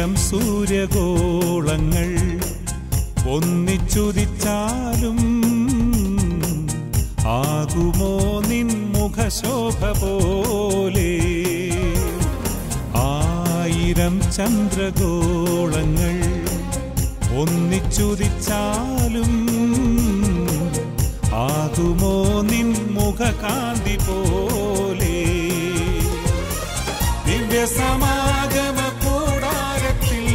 ആയിരം സൂര്യഗോളങ്ങൾ ഒന്നിച്ചുദിച്ചാലും ആകുമോ നിൻ മുഖശോഭ പോലെ ആയിരം ചന്ദ്രഗോളങ്ങൾ ഒന്നിച്ചുദിച്ചാലും ആകുമോ നിൻ മുഖകാന്തി പോലെ ദിവ്യസമാഗമ കൂടാരത്തിൽ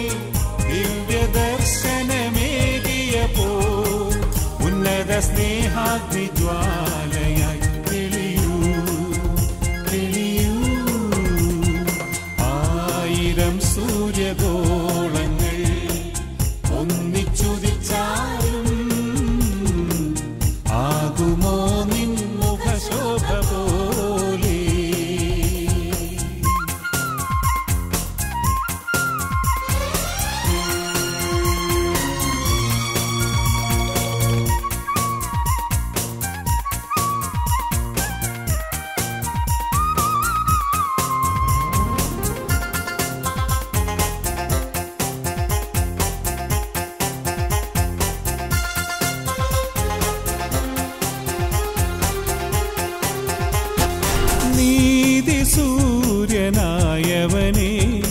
ദിവ്യദർശനമേകിയപ്പോ ഉന്നത സ്നേഹാഗ്നി ജ്വാലയായി തെളിയൂ തെളിയൂ ആയിരം സൂര്യഗോളങ്ങൾ ഒന്നിച്ചുദിച്ചാലും ആകുമോ നിൻ മുഖശോഭ പോലെ നീതി സൂര്യനായവനെ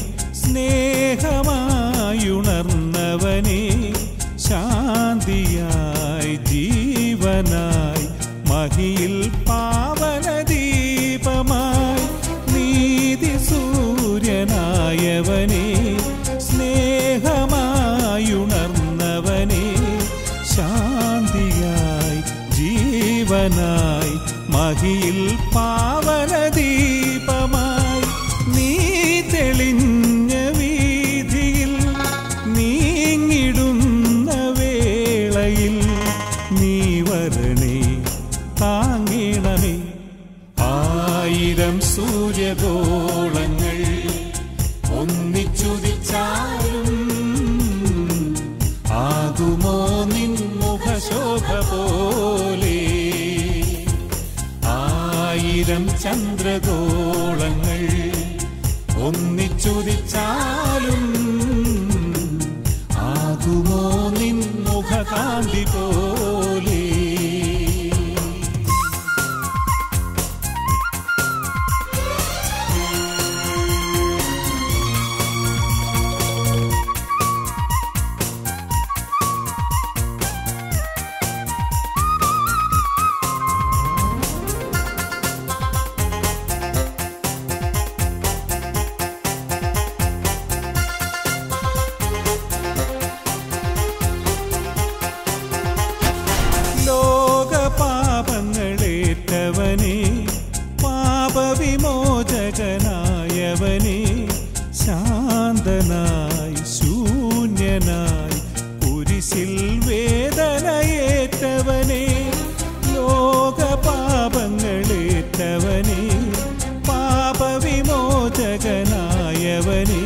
സ്നേഹമായുണർന്നവനെ ശാന്തിയായി ജീവനായി മഹിയിൽ പാവനദീപമായി നീതി സൂര്യനായവനെ സ്നേഹമായുണർന്നവനെ ശാന്തിയായി ജീവനായി മഹിയിൽ പാവനദീപമായി നീ തെളിഞ്ഞ വീതിയിൽ നീങ്ങിടുന്ന വേളയിൽ നീ വരണേ താങ്ങിടമേ ആയിരം സൂര്യഗോളങ്ങൾ ഒന്നിച്ചുദിച്ചാലും ആകുമോ നിൻ മുഖശോഭ പോലെ ആയിരം ചന്ദ്രഗോളങ്ങൾ ഒന്നിച്ചുദിച്ചാലും ആകുമോ നിൻ മുഖകാന്തി പോലെ ലോകപാപങ്ങളേറ്റവനെ പാപവിമോചകനായവനെ ശാന്തനായി ശൂന്യനായി കുരിശിൽ വേദനയേറ്റവനെ ലോകപാപങ്ങളേറ്റവനെ പാപവിമോചകനായവനെ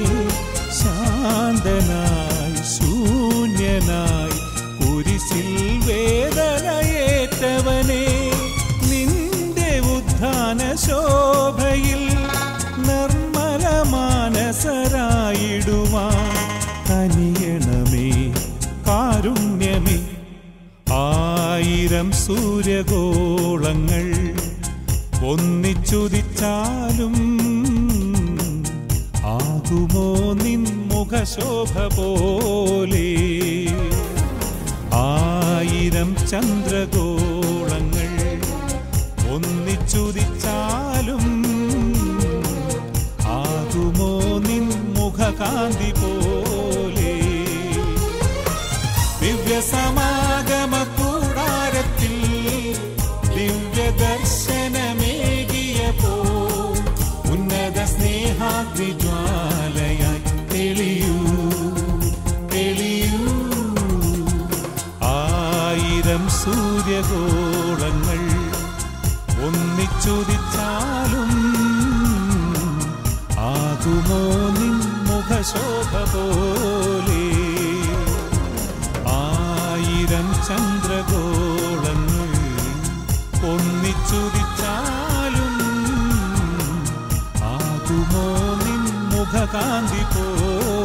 ശാന്തനായി ശൂന്യനായി കുരിശിൽ വേദനയേറ്റവനെ നിന്റെ ഉത്ഥാന ശോഭയിൽ നിർമ്മല മാനസരായിടുവാൻ കനിയണമേ കാരുണ്യമേ ആയിരം സൂര്യഗോളങ്ങൾ ഒന്നിച്ചുദിച്ചാലും ആകുമോ നിൻ മുഖശോഭ പോലെ ആയിരം ചന്ദ്രഗോളങ്ങൾ ഒന്നിച്ചുദിച്ചാലും ആകുമോ നിൻ മുഖകാന്തി പോലെ ദിവ്യസമാഗമ കൂടാരത്തിൽ ദിവ്യദർശനമേകിയപ്പോ ഉന്നത സ്നേഹാഗ്നി ജ്വാലയായി തെളിയൂ തെളിയൂ ആയിരം സൂര്യഗോളങ്ങൾ ഒന്നിച്ചുദിച്ചാലും ആകുമോ നിൻ മുഖശോഭ പോലെ ആയിരം ചന്ദ്രഗോളങ്ങൾ ഒന്നിച്ചുദിച്ചാലും ആകുമോ നിൻ മുഖകാന്തി പോ